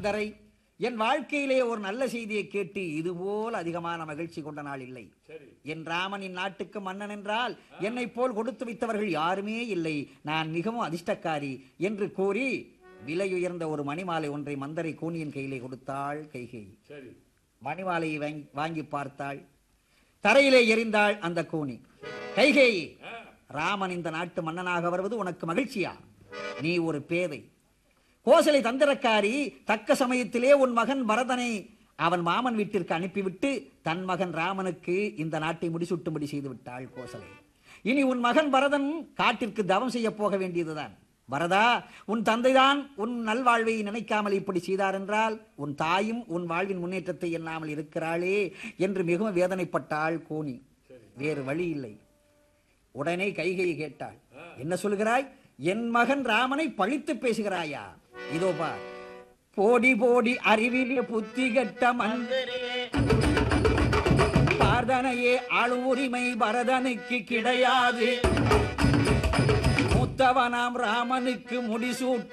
மந்தரை என் வாழ்க்கையிலே ஒரு நல்ல செய்தியை கேட்டு இதுபோல் அதிகமான மகிழ்ச்சி கொண்ட நாள் இல்லை சரி என் ராமனின் நாட்டுக்கு மன்னன் என்றால் என்னை போல் கொடுத்து வைத்தவர்கள் யாருமே இல்லை நான் மிகவும் அதிர்ஷ்டக்காரி என்று கூறி விலையுயர்ந்த ஒரு மணிமாலை ஒன்றை மந்தரை கூனியின் கையிலே கொடுத்தாள் கைகேயி சரி மணிமாலையை வாங்கி வாங்கி பார்த்தாள் தரையிலே எறிந்தாள் அந்த கூனி கைகேயி ஆ, ராமன் இந்த நாட்டு மன்னனாக வருவது உனக்கு மகிழ்ச்சியா நீ ஒரு பேதை கோசலை தந்திரக்காரி தக்க சமயத்திலே உன் மகன் பரதனை அவன் மாமன் வீட்டிற்கு அனுப்பிவிட்டு தன் மகன் ராமனுக்கு இந்த நாட்டை முடிசூட்டும்படி செய்து விட்டாள் கோசலை இனி உன் மகன் பரதன் காட்டிற்கு தவம் செய்ய போக வேண்டியதுதான் பரதா உன் தந்தைதான் உன் நல்வாழ்வை நினைக்காமல் இப்படி செய்தார் என்றால் உன் தாயும் உன் வாழ்வின் முன்னேற்றத்தை எண்ணாமல் இருக்கிறாளே என்று மிகவும் வேதனைப்பட்டாள் கோனி வேறு வழி இல்லை உடனே கைகையை கேட்டாள் என்ன சொல்கிறாய் என் மகன் ராமனை பழித்து பேசுகிறாயா இதோ பார் போடி போடி அறிவிலே புத்தி கெட்ட மந்தரே பார்தனையே ஆளும் உரிமை பரதனுக்கு கிடையாது மூத்தவனாம் ராமனுக்கு முடிசூட்டு